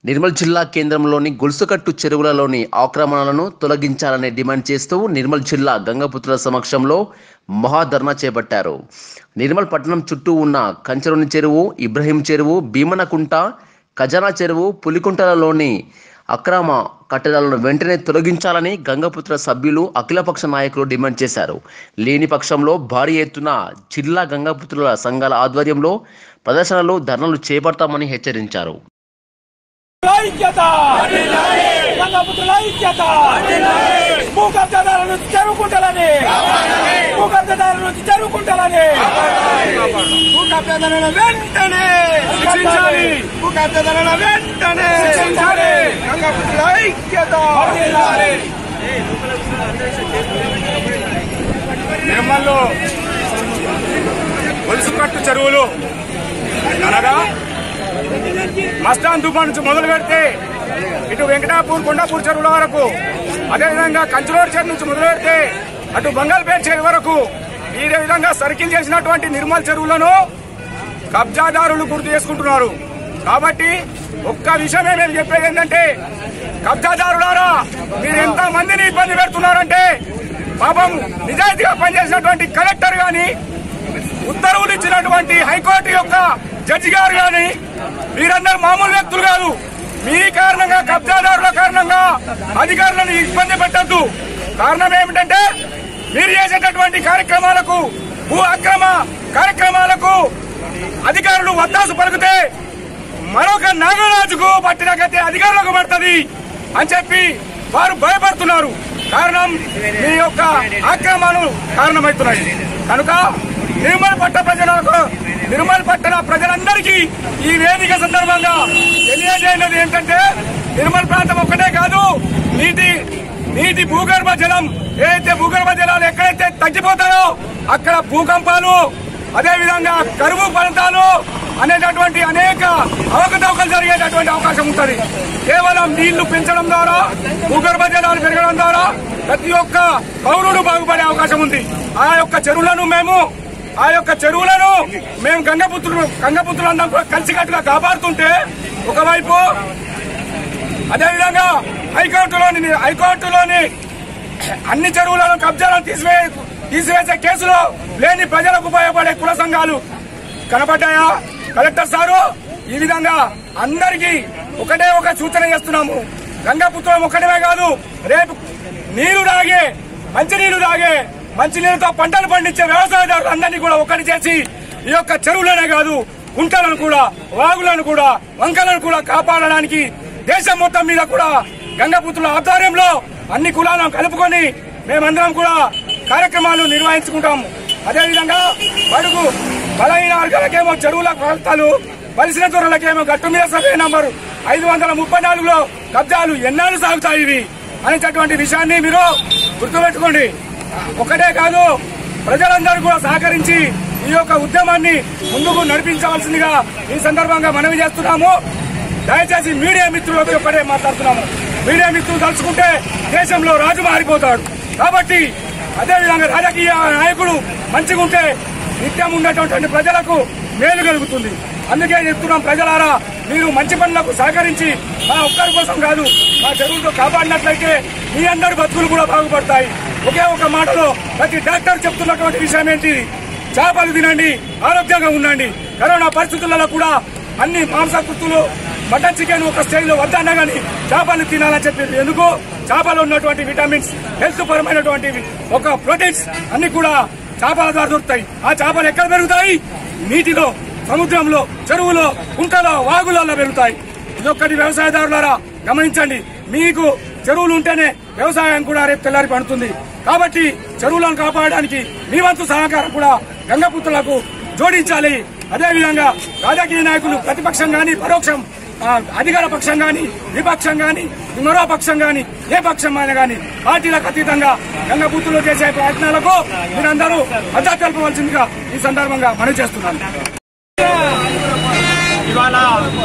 నిర్మల్ జిల్లా కేంద్రంలోని గొలుసుకట్టు చెరువులలోని ఆక్రమణలను తొలగించాలని డిమాండ్ చేస్తూ నిర్మల్ జిల్లా గంగపుత్రుల సమక్షంలో మహాధర్నా చేపట్టారు నిర్మల్ పట్టణం చుట్టూ ఉన్న కంచలోని చెరువు ఇబ్రహీం చెరువు భీమనకుంట ఖజానా చెరువు పులికుంటలలోని అక్రమ కట్టడాలను వెంటనే తొలగించాలని గంగపుత్ర సభ్యులు అఖిలపక్ష నాయకులు డిమాండ్ చేశారు లేని పక్షంలో భారీ ఎత్తున జిల్లా గంగపుత్రుల సంఘాల ఆధ్వర్యంలో ప్రదర్శనలు ధర్నాలు చేపడతామని హెచ్చరించారు ఐక్యత గంగాపుత్రుల ఐక్యత భూ కబ్జాదారుల నుంచి చెరువుకుంటాలని భూ కబ్జాదారుల నుంచి చెరువుకుంటాలని భూ కబ్జాదారుల వెంటనే శిక్షించాలి భూ కబ్జాదారుల వెంటనే శిక్షించాలి గంగాపుత్రుల ఐక్యత నిర్మల్లో ఒలుసుకట్టు చెరువులు అనగా మస్తాన్ తుఫాన్ నుంచి మొదలు పెడితే ఇటు వెంకటాపూర్ కొండాపూర్ చెరువుల వరకు అదేవిధంగా కంచులోడు చెరువు నుంచి మొదలు పెడితే అటు బంగాల్పేట చెరువు వరకు ఈ విధంగా సర్కిల్ చేసినటువంటి నిర్మల్ చెరువులను కబ్జాదారులు గుర్తు చేసుకుంటున్నారు కాబట్టి ఒక్క విషయమే మేము చెప్పేది ఏంటంటే కబ్జాదారులారా మీరు ఎంత మందిని ఇబ్బంది పెడుతున్నారంటే పాపం నిజాయితీగా పనిచేసినటువంటి కలెక్టర్ గాని ఉత్తర్వులు ఇచ్చినటువంటి హైకోర్టు యొక్క జడ్జి గారు గాని మీరందరూ మామూలు వ్యక్తులు కాదు మీ కారణంగా కబ్జాదారుల కారణంగా అధికారులను ఇబ్బంది పెట్టద్దు కారణం ఏమిటంటే మీరు చేసేటటువంటి కార్యక్రమాలకు భూ అక్రమ కార్యక్రమాలకు అధికారులు వత్తాసు పలికితే మరొక నాగరాజుకు పట్టిన గతి అధికారులకు పడుతుంది అని చెప్పి వారు భయపడుతున్నారు కారణం మీ యొక్క ఆక్రమణలు కారణమవుతున్నాయి కనుక నిర్మల్ పట్ట ప్రజలకు నిర్మల్ పట్టణ ప్రజలందరికీ ఈ వేదిక సందర్భంగా తెలియజేయలేదు ఏంటంటే నిర్మల్ ప్రాంతం ఒక్కటే కాదు నీటి నీటి భూగర్భ జలం ఏదైతే భూగర్భ జలాలు ఎక్కడైతే తగ్గిపోతాయో అక్కడ భూకంపాలు అదే విధంగా కరువు ఫలితాలు అనేటటువంటి అనేక అవకతవకలు జరిగేటటువంటి అవకాశం ఉంటుంది కేవలం నీళ్లు పెంచడం ద్వారా భూగర్భ జలాలు పెరగడం ద్వారా ప్రతి ఒక్క పౌరుడు బాగుపడే అవకాశం ఉంది ఆ యొక్క చెరువులను మేము ఆ యొక్క చెరువులను మేము గంగపుత్రులు గంగపుత్రులందరం కూడా కలిసికట్టుగా కాపాడుతుంటే ఒకవైపు అదేవిధంగా హైకోర్టులోని హైకోర్టులోని అన్ని చెరువులను కబ్జాలను తీసివే తీసివేసే కేసులో లేని ప్రజలకు ఉపయోగపడే కుల సంఘాలు కనపడ్డాయా కలెక్టర్ సారు ఈ విధంగా అందరికీ ఒకటే ఒక సూచన చేస్తున్నాము గంగాపుత్రం ఒకటమే కాదు రేపు నీరు తాగే మంచినీరు తాగే మంచినీరుతో పంటలు పండించే వ్యవసాయదారులు అందరినీ కూడా ఒకటి చేసి ఈ యొక్క చెరువులనే కాదు కుంటలను కూడా వాగులను కూడా వంకలను కూడా కాపాడడానికి దేశం మొత్తం మీద కూడా గంగపుత్రుల ఆధ్వర్యంలో అన్ని కులాలను కలుపుకొని మేమందరం కూడా కార్యక్రమాలు నిర్వహించుకుంటాము అదేవిధంగా బడుగు బలహీన వర్గాలకేమో చెరువుల కొలతలు బలిసిన దొరలకేమో గట్టు మీద సర్వే నంబరు ఐదు వందల ముప్పై నాలుగులో కబ్జాలు ఎన్నాళ్ళు సాగుతాయి ఇవి అనేటటువంటి విషయాన్ని మీరు గుర్తుపెట్టుకోండి ఒకటే కాదు ప్రజలందరూ కూడా సహకరించి ఈ యొక్క ఉద్యమాన్ని ముందుకు నడిపించవలసిందిగా ఈ సందర్భంగా మనవి చేస్తున్నాము దయచేసి మీడియా మిత్రులతో ఒకటే మాట్లాడుతున్నాము మీడియా మిత్రులు తలుచుకుంటే దేశంలో రాజు మారిపోతాడు కాబట్టి అదేవిధంగా రాజకీయ నాయకుడు మంచిగా ఉంటే నిత్యం ఉన్నటువంటి ప్రజలకు మేలు కలుగుతుంది అందుకే చెప్తున్నాం ప్రజలారా మీరు మంచి పనులకు సహకరించి మా ఒక్కరి కోసం కాదు మా చెరువులతో కాపాడినట్లయితే మీ అందరి బతుకులు కూడా బాగుపడతాయి ఒకే ఒక మాటలో ప్రతి డాక్టర్ చెప్తున్నటువంటి విషయం ఏంటి చేపలు తినండి ఆరోగ్యంగా ఉండండి కరోనా పరిస్థితులలో కూడా అన్ని మాంసకృతులు మటన్ చికెన్ ఒక స్టైల్లో వద్దన్నా కానీ చేపలు తినాలని చెప్పి ఎందుకు చేపలో ఉన్నటువంటి విటమిన్స్ హెల్త్ పరమైనటువంటి ఒక ప్రోటీన్స్ అన్ని కూడా చేపల ద్వారా దొరుకుతాయి ఆ చేపలు ఎక్కడ పెరుగుతాయి నీటిలో సముద్రంలో చెరువులో కుంటలో వాగులలో పెరుగుతాయి ఇదొక్కటి వ్యవసాయదారులారా గమనించండి మీకు చెరువులు ఉంటేనే వ్యవసాయం కూడా రేపు తెల్లారి పడుతుంది కాబట్టి చెరువులను కాపాడడానికి మీ వంతు సహకారం కూడా గంగపుత్రులకు జోడించాలి అదేవిధంగా రాజకీయ నాయకులు ప్రతిపక్షం గాని పరోక్షం ఆ, అధికార పక్షం గాని విపక్షం గాని మరో పక్షం గాని ఏ పక్షం అయినా గాని పార్టీలకు అతీతంగా గంగపుత్రులు చేసే ప్రయత్నాలకు మీరందరూ మద్దతు తెలపవలసిందిగా ఈ సందర్భంగా మనవి చేస్తున్నాను ఇవాళ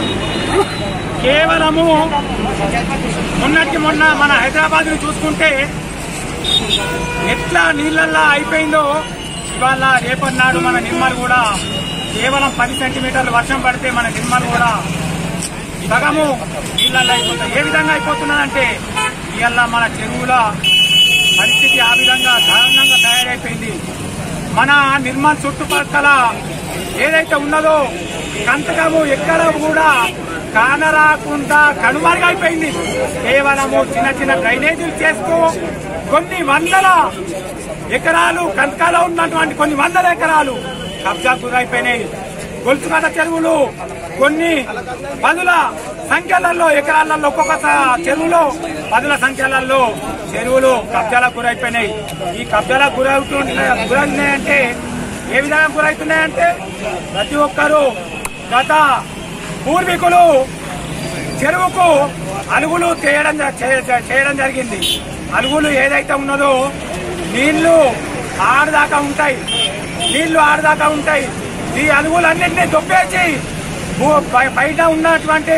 కేవలము మొన్నటికి మొన్న మన హైదరాబాద్ ను చూసుకుంటే ఎట్లా నీళ్ళల్లా అయిపోయిందో ఇవాళ రేపటి నాడు మన నిర్మల్ కూడా కేవలం పది సెంటీమీటర్లు వర్షం పడితే మన నిర్మల్ కూడా సగము నీళ్ళల్లో అయిపోతుంది ఏ విధంగా అయిపోతున్నదంటే ఇవాళ మన చెరువుల పరిస్థితి ఆ విధంగా దారుణంగా తయారైపోయింది మన నిర్మల్ చుట్టుపక్కల ఏదైతే ఉన్నదో కంతకము ఎక్కడ కూడా కానరాకుండా కనుమరుగైపోయింది కేవలము చిన్న చిన్న డ్రైనేజీలు చేస్తూ కొన్ని వందల ఎకరాలు కంతకాలో ఉన్నటువంటి కొన్ని వందల ఎకరాలు కబ్జా గురైపోయినాయి గొలుసుకట చెరువులు కొన్ని పదుల సంఖ్యలలో ఎకరాలలో ఒక్కొక్క స- చెరువులో పదుల సంఖ్యలలో చెరువులు కబ్జాలకు గురైపోయినాయి ఈ కబ్జాలకు గురవుతున్నాయి గురవుతున్నాయంటే ఏ విధంగా గురవుతున్నాయంటే ప్రతి ఒక్కరూ గత పూర్వీకులు చెరువుకు అలుగులు చేయడం జ- చే- చే- చేయడం జరిగింది అలుగులు ఏదైతే ఉన్నదో నీళ్లు ఆడదాకా ఉంటాయి నీళ్లు ఆడదాకా ఉంటాయి ఈ అలుగులన్నింటినీ దొబ్బేసి భూ- బయ- బయట ఉన్నటువంటి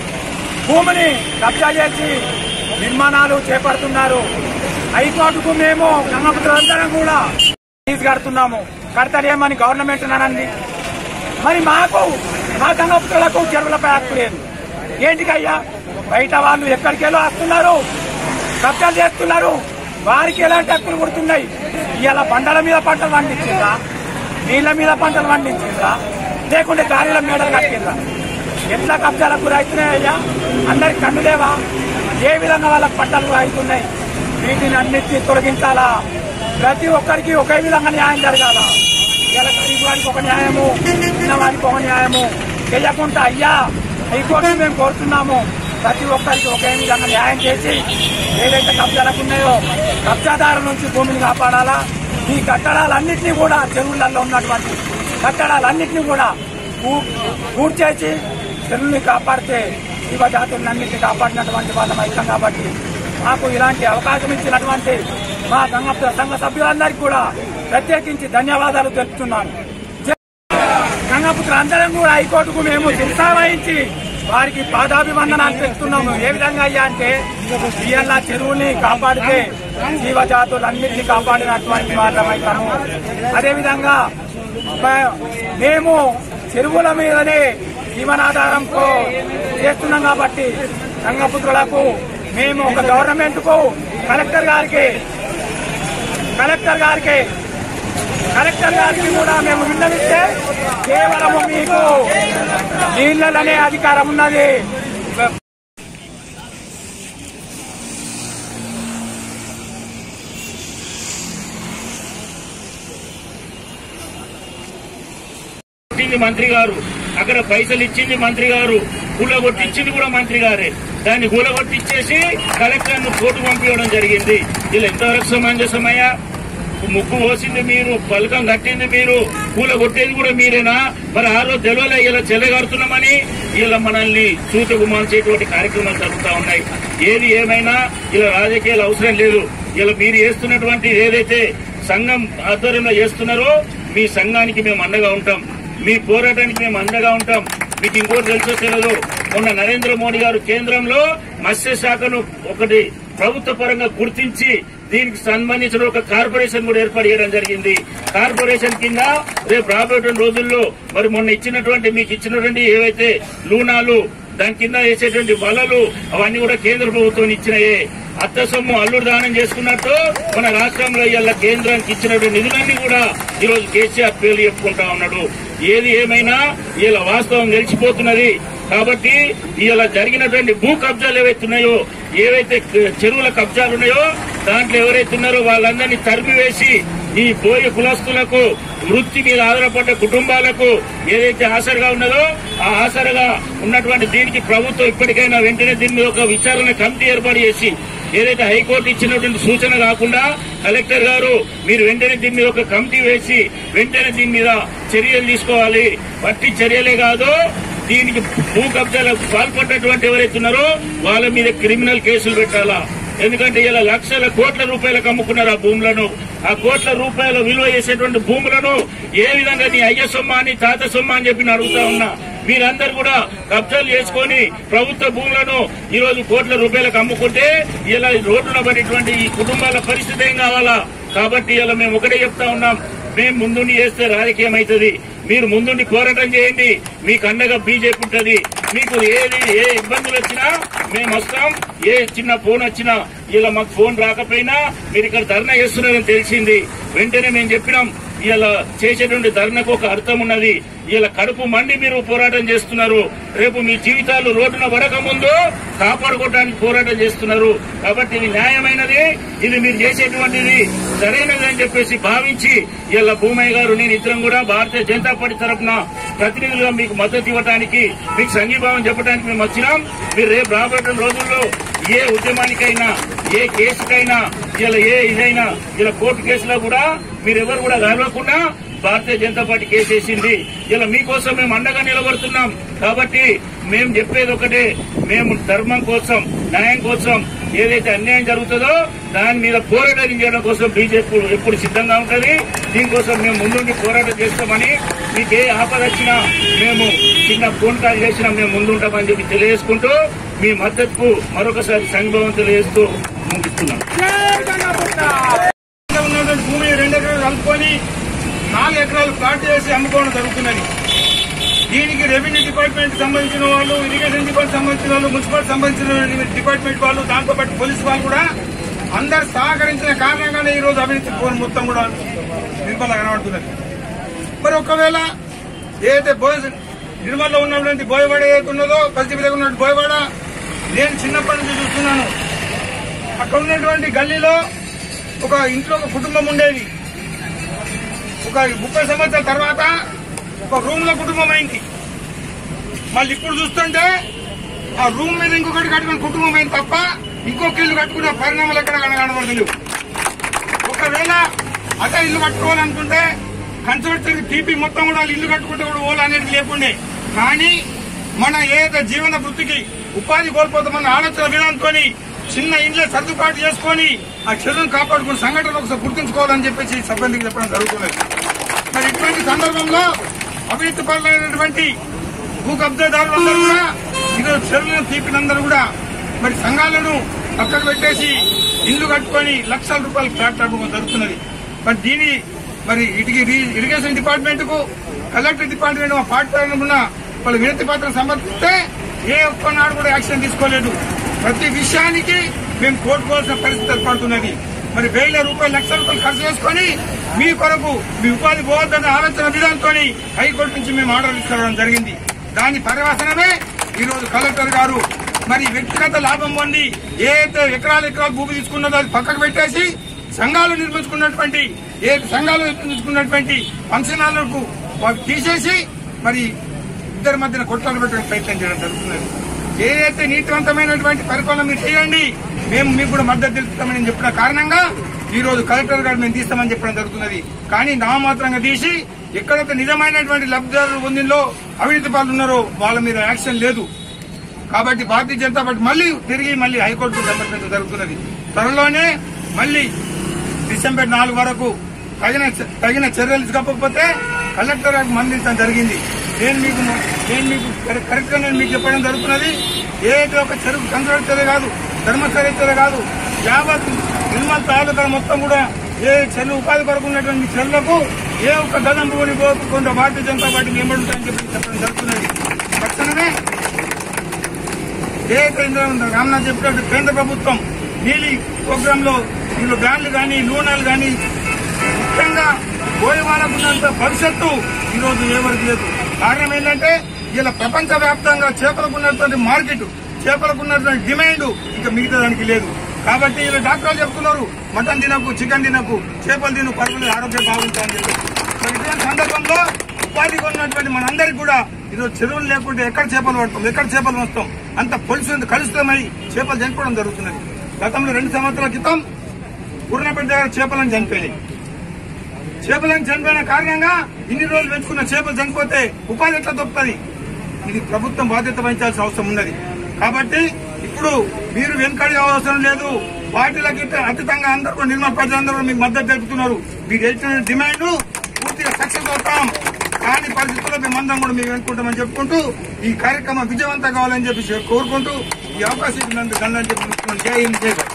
భూమిని కబ్జా చేసి నిర్మాణాలు చేపడుతున్నారు హైకోర్టుకు మేము గంగపుత్రులందరం కూడా ఫీజు కడుతున్నాము కడతారేమని గవర్నమెంట్ అనండి మరి మాకు మా గంగపుత్రులకు చెరువులపై హక్కు లేదు ఏంటికయ్యా బయట వాళ్ళు ఎక్కడికెళ్ళో వస్తున్నారు కబ్జాలు చేస్తున్నారు వారికి ఎలాంటి హక్కులు కొడుతున్నాయి ఇవాళ బండల మీద పంటలు పండించిందా నీళ్ల మీద పంటలు పండించిందా లేకుంటే గాలిల మేడలు కట్టిందా ఎట్లా కబ్జాలకు గురవుతున్నాయ్యా అందరికి కన్నులేవా ఏ విధంగా వాళ్ళకి పంటలు అవుతున్నాయి వీటిని అన్నిటినీ తొలగించాలా ప్రతి ఒక్కరికి ఒకే విధంగా న్యాయం జరగాల ఇలా గరీబ్ వారికి ఒక న్యాయము చిన్నవారికి ఒక న్యాయము చేయకుండా అయ్యా హైకోర్టు మేము కోరుతున్నాము ప్రతి ఒక్కరికి ఒకే విధంగా న్యాయం చేసి ఏదైతే కబ్జాలకు ఉన్నాయో కబ్జాదారు నుంచి భూమిని కాపాడాలా ఈ కట్టడాలన్నింటినీ కూడా చెరువులలో ఉన్నటువంటి కట్టడాలన్నింటినీ కూడా కూ- కూర్చేసి చెరువుని కాపాడితే జీవజాతులన్నింటినీ కాపాడినటువంటి వాళ్ళం అవుతాం కాబట్టి మాకు ఇలాంటి అవకాశం ఇచ్చినటువంటి మా గంగ సంఘ సభ్యులందరికీ కూడా ప్రత్యేకించి ధన్యవాదాలు తెలుపుతున్నాను గంగాపుత్ర అందరం కూడా హైకోర్టుకు మేము శిరసా వహించి వారికి పాదాభివందనాలు తెలుపుతున్నాము ఏ విధంగా అయ్యా అంటే ఇవాళ చెరువుని కాపాడితే జీవజాతులన్నింటినీ కాపాడినటువంటి వాళ్ళమైతాము అదేవిధంగా మ- మేము చెరువుల మీదనే జీవనాధారంతో చేస్తున్నాం కాబట్టి గంగపుత్రులకు మేము ఒక గవర్నమెంట్ కు కలెక్టర్ గారికి కలెక్టర్ గారికి కలెక్టర్ గారికి కూడా మేము విన్నవిస్తే కేవలము మీకు నీళ్ళనే అధికారం ఉన్నది ఇచ్చింది మంత్రి గారు అక్కడ పైసలు ఇచ్చింది మంత్రి గారు కూలగొట్టించింది కూడా మంత్రి గారే దాన్ని కూలగొట్టిచ్చేసి కలెక్టర్ ను కోర్టు పంపించడం జరిగింది ఇలా ఎంతవరకు సమంజసమయ్యా ముక్కు పోసింది మీరు పలకం కట్టింది మీరు కూలగొట్టేది కూడా మీరేనా మరి ఆ రోజు తెలవలే ఇలా చెల్లగడుతున్నామని ఇలా మనల్ని సూచకు మార్చేటువంటి కార్యక్రమాలు జరుగుతా ఉన్నాయి ఏది ఏమైనా ఇలా రాజకీయాలు అవసరం లేదు ఇలా మీరు చేస్తున్నటువంటి ఏదైతే సంఘం ఆధ్వర్యంలో చేస్తున్నారో మీ సంఘానికి మేము అండగా ఉంటాం మీ పోరాటానికి మేము అండగా ఉంటాం మీకు ఇంకోటి తెలుసో తెలియదు మొన్న నరేంద్ర మోడీ గారు కేంద్రంలో మత్స్య శాఖను ఒకటి ప్రభుత్వ పరంగా గుర్తించి దీనికి సంబంధించిన ఒక కార్పొరేషన్ కూడా ఏర్పాటు చేయడం జరిగింది కార్పొరేషన్ కింద రేపు రాబోయే రోజుల్లో మరి మొన్న ఇచ్చినటువంటి మీకు ఇచ్చినటువంటి ఏవైతే లూనాలు దాని కింద వేసేటువంటి వలలు అవన్నీ కూడా కేంద్ర ప్రభుత్వం ఇచ్చినాయే అత్త సొమ్ము అల్లుడు దానం చేసుకున్నట్టు మన రాష్ట్రంలో ఇవాళ కేంద్రానికి ఇచ్చినటువంటి నిధులన్నీ కూడా ఈ రోజు కేసీఆర్ పేర్లు చెప్పుకుంటా ఉన్నాడు ఏది ఏమైనా ఇలా వాస్తవం తెలిసిపోతున్నది కాబట్టి ఇలా జరిగినటువంటి భూ కబ్జాలు ఏవైతే ఉన్నాయో ఏవైతే క- చెరువుల కబ్జాలు ఉన్నాయో దాంట్లో ఎవరైతే ఉన్నారో వాళ్ళందరినీ తరిమివేసి ఈ పోయే కులస్తులకు వృత్తి మీద ఆధారపడ్డ కుటుంబాలకు ఏదైతే ఆసరగా ఉన్నదో ఆ ఆసరగా ఉన్నటువంటి దీనికి ప్రభుత్వం ఇప్పటికైనా వెంటనే దీని మీద ఒక విచారణ కమిటీ ఏర్పాటు చేసి ఏదైతే హైకోర్టు ఇచ్చినటువంటి సూచన కాకుండా కలెక్టర్ గారు మీరు వెంటనే దీని మీద ఒక కమిటీ వేసి వెంటనే దీని మీద చర్యలు తీసుకోవాలి పట్టి చర్యలే కాదు దీనికి భూ కబ్జాలకు పాల్పడ్డటువంటి ఎవరైతే ఉన్నారో వాళ్ళ మీద క్రిమినల్ కేసులు పెట్టాలా ఎందుకంటే ఇలా లక్షల కోట్ల రూపాయలకు అమ్ముకున్నారు ఆ భూములను ఆ కోట్ల రూపాయల విలువ చేసేటువంటి భూములను ఏ విధంగా నీ అయ్య సొమ్మ అని తాత సొమ్మ అని చెప్పి నేను అడుగుతా ఉన్నా మీరందరూ కూడా కబ్జాలు చేసుకొని ప్రభుత్వ భూములను ఈ రోజు కోట్ల రూపాయలకు అమ్ముకుంటే ఇలా రోడ్డున పడినటువంటి ఈ కుటుంబాల పరిస్థితి ఏం కావాలా కాబట్టి ఇలా మేము ఒకటే చెప్తా ఉన్నాం మేము ముందుండి చేస్తే రాజకీయం అవుతుంది మీరు ముందుండి పోరాటం చేయండి మీకు అండగా బీజేపీ ఉంటది మీకు ఏది ఏ ఇబ్బందులు వచ్చినా మేము వస్తాం ఏ చిన్న ఫోన్ వచ్చినా ఇలా మాకు ఫోన్ రాకపోయినా మీరు ఇక్కడ ధర్నా చేస్తున్నారని తెలిసింది వెంటనే మేము చెప్పినాం ఇలా చేసేటువంటి ధర్నకు ఒక అర్థం ఉన్నది ఇలా కడుపు మండి మీరు పోరాటం చేస్తున్నారు రేపు మీ జీవితాలు రోడ్డున పడక ముందు కాపాడుకోవడానికి పోరాటం చేస్తున్నారు కాబట్టి ఇది న్యాయమైనది ఇది మీరు చేసేటువంటిది సరైనది అని చెప్పేసి భావించి ఇలా భూమయ్య గారు నేను ఇద్దరం కూడా భారతీయ జనతా పార్టీ తరఫున ప్రతినిధులుగా మీకు మద్దతు ఇవ్వడానికి మీకు సంఘీభావం చెప్పడానికి మేము వచ్చినాం మీరు రేపు రాబోయే రోజుల్లో ఏ ఉద్యమానికైనా ఏ కేసుకైనా ఇలా ఏ ఇదైనా ఇలా కోర్టు కేసులో కూడా మీరెవరు కూడా కలవకుండా భారతీయ జనతా పార్టీ కేసేసింది ఇలా మీకోసం మేము అండగా నిలబడుతున్నాం కాబట్టి మేము చెప్పేది ఒకటే మేము ధర్మం కోసం న్యాయం కోసం ఏదైతే అన్యాయం జరుగుతుందో దాని మీద పోరాటం చేయడం కోసం బీజేపీ ఎప్పుడు సిద్ధంగా ఉంటుంది దీనికోసం మేము ముందుండి పోరాటం చేస్తామని మీకు ఏ ఆపద వచ్చినా మేము చిన్న ఫోన్ కాల్ చేసినా మేము ముందుంటామని చెప్పి తెలియజేసుకుంటూ మీ మద్దతుకు మరొకసారి సంఘభావం తెలియజేస్తూ ముగిస్తున్నాం ఉన్నటువంటి భూమి రెండు ఎకరాలు కలుపుకొని నాలుగు ఎకరాలు ప్లాట్ చేసి అమ్ముకోవడం జరుగుతున్నది దీనికి రెవెన్యూ డిపార్ట్మెంట్ సంబంధించిన వాళ్ళు ఇరిగేషన్ డిపార్ట్మెంట్ సంబంధించిన వాళ్ళు మున్సిపల్ సంబంధించిన డిపార్ట్మెంట్ వాళ్ళు దాంతో పాటు పోలీసు వాళ్ళు కూడా అందరు సహకరించిన కారణంగానే ఈ రోజు అవినీతి ఫోన్ మొత్తం కూడా నిర్మల కనబడుతున్నది మరి ఒకవేళ ఏదైతే బోయ నిర్మల్లో ఉన్నటువంటి బోయవాడ ఏదైతే ఉన్నదో పశ్చిమ దగ్గర ఉన్నటువంటి బోయవాడ నేను చిన్నప్పటి నుంచి చూస్తున్నాను అక్కడ ఉన్నటువంటి గల్లీలో ఒక ఇంట్లో ఒక కుటుంబం ఉండేది ఒక ముప్పై సంవత్సరాల తర్వాత ఒక రూమ్ లో కుటుంబం అయింది మళ్ళీ ఇప్పుడు చూస్తుంటే ఆ రూమ్ మీద ఇంకొకటి కట్టుకుని కుటుంబం అయింది తప్ప ఇంకొక ఇల్లు కట్టుకున్న పరిణామాలు ఎక్కడ కనబడతలేవు ఒకవేళ అదే ఇల్లు కట్టుకోవాలనుకుంటే కన్స్ట్రక్షన్ టీపీ మొత్తం కూడా వాళ్ళు ఇల్లు కట్టుకుంటే కూడా ఓలు అనేది లేకుండే కానీ మన ఏదైతే జీవన వృత్తికి ఉపాధి కోల్పోతామన్న ఆలోచన విధానంతో చిన్న ఇంట్లో సర్దుబాటు చేసుకొని ఆ చెరువును కాపాడుకున్న సంఘటన ఒకసారి గుర్తుంచుకోవాలని చెప్పేసి సిబ్బందికి చెప్పడం జరుగుతున్నది మరి ఇటువంటి సందర్భంలో అవినీతి పరులైనటువంటి భూ కబ్జాదారులందరూ కూడా ఈరోజు చెరువులను తీపినందరూ కూడా మరి సంఘాలను పక్కకు పెట్టేసి ఇల్లు కట్టుకొని లక్షల రూపాయలు ఫ్లాట్ అమ్ముకోవడం జరుగుతున్నది మరి దీని మరి ఇటుకి ఇరిగేషన్ డిపార్ట్మెంట్ కు కలెక్టర్ డిపార్ట్మెంట్ మా పార్టీ ఉన్న వాళ్ళు వినతి పత్రం సమర్పిస్తే ఏ ఒక్క నాడు కూడా యాక్షన్ తీసుకోలేదు ప్రతి విషయానికి మేము కోరుకోవాల్సిన పరిస్థితి ఏర్పడుతున్నది మరి వేల రూపాయలు లక్షల రూపాయలు ఖర్చు చేసుకొని మీ కొరకు మీ ఉపాధి పోవద్దన్న ఆలోచన విధానంతో హైకోర్టు నుంచి మేము ఆర్డర్ తీసుకోవడం జరిగింది దాని పర్యవసనమే ఈ రోజు కలెక్టర్ గారు మరి వ్యక్తిగత లాభం పొంది ఏదైతే ఎకరాలు ఎకరాలు భూమి తీసుకున్నదో అది పక్కకు పెట్టేసి సంఘాలు నిర్మించుకున్నటువంటి ఏ సంఘాలు నిర్మించుకున్నటువంటి ఫంక్షనాలకు వాటి తీసేసి మరి ఇద్దరి మధ్యన కొట్లాలు పెట్టడానికి ప్రయత్నం చేయడం జరుగుతున్నది ఏదైతే నీతివంతమైనటువంటి పరిపాలన మీరు చేయండి మేము మీకు కూడా మద్దతు తెలుపుతామని చెప్పిన కారణంగా ఈ రోజు కలెక్టర్ గారు మేము తీస్తామని చెప్పడం జరుగుతున్నది కానీ నామాత్రంగా తీసి ఎక్కడైతే నిజమైనటువంటి లబ్ధిదారులు పొందిందో అవినీతి పాలు ఉన్నారో వాళ్ళ మీద యాక్షన్ లేదు కాబట్టి భారతీయ జనతా పార్టీ మళ్ళీ తిరిగి మళ్ళీ హైకోర్టుకు సమర్పించడం జరుగుతున్నది త్వరలోనే మళ్ళీ డిసెంబర్ నాలుగు వరకు తగిన తగిన చర్యలు చెప్పకపోతే కలెక్టర్ గారికి మందించడం జరిగింది నేను మీకు నేను మీకు కరెక్ట్ గా నేను మీకు చెప్పడం జరుగుతున్నది ఏదైతే ఒక చెరుకు కంట్రోల్ చర్య కాదు ధర్మచర్య చర్య కాదు యావత్ నిర్మల్ తాలూకా మొత్తం కూడా ఏ చెల్లు ఉపాధి కొరకు ఉన్నటువంటి చెల్లకు ఏ ఒక్క గదం భూమిని పోకుండా భారతీయ జనతా పార్టీ నిలబడుతుందని చెప్పి చెప్పడం జరుగుతున్నది తక్షణమే ఏ కేంద్రం ఉందో రామ్నాథ్ చెప్పినట్టు కేంద్ర ప్రభుత్వం నీలి ప్రోగ్రామ్ లో వీళ్ళు బ్యాన్లు కానీ నూనెలు కానీ ముఖ్యంగా గోయవాడకున్నంత భవిష్యత్తు ఈ రోజు ఎవరికి లేదు కారణం ఏంటంటే ఇలా ప్రపంచ వ్యాప్తంగా చేపలకు ఉన్నటువంటి మార్కెట్ చేపలకు ఉన్నటువంటి డిమాండ్ ఇంకా మిగతా దానికి లేదు కాబట్టి వీళ్ళు డాక్టర్లు చెప్తున్నారు మటన్ తినకు చికెన్ తినకు చేపలు తిను పరుగులు ఆరోగ్యం బాగుంటుందని చెప్పి మరి ఇటువంటి సందర్భంలో ఉపాధిగా ఉన్నటువంటి మనందరికీ కూడా ఈరోజు చెరువులు లేకుంటే ఎక్కడ చేపలు పడతాం ఎక్కడ చేపలు వస్తాం అంత పొలిసి కలుషితమై చేపలు చనిపోవడం జరుగుతున్నది గతంలో రెండు సంవత్సరాల క్రితం పూర్ణపేట దగ్గర చేపలను చనిపోయినాయి చేపలను చనిపోయిన కారణంగా ఇన్ని రోజులు పెంచుకున్న చేపలు చనిపోతే ఉపాధి ఎట్లా దొరుకుతుంది ఇది ప్రభుత్వం బాధ్యత వహించాల్సిన అవసరం ఉన్నది కాబట్టి ఇప్పుడు మీరు వెనుకడి అవసరం లేదు పార్టీలకి అతీతంగా అందరూ కూడా నిర్మల్ ప్రజలందరూ మీకు మద్దతు తెలుపుతున్నారు మీరు ఇచ్చిన డిమాండ్ పూర్తిగా సక్సెస్ అవుతాం కాని పరిస్థితుల్లో మేమందరం కూడా మేము వెనుకుంటామని చెప్పుకుంటూ ఈ కార్యక్రమం విజయవంతం కావాలని చెప్పి కోరుకుంటూ ఈ అవకాశం ఇచ్చినందుకు దండని చెప్పి జై హింద్ జై భారత్.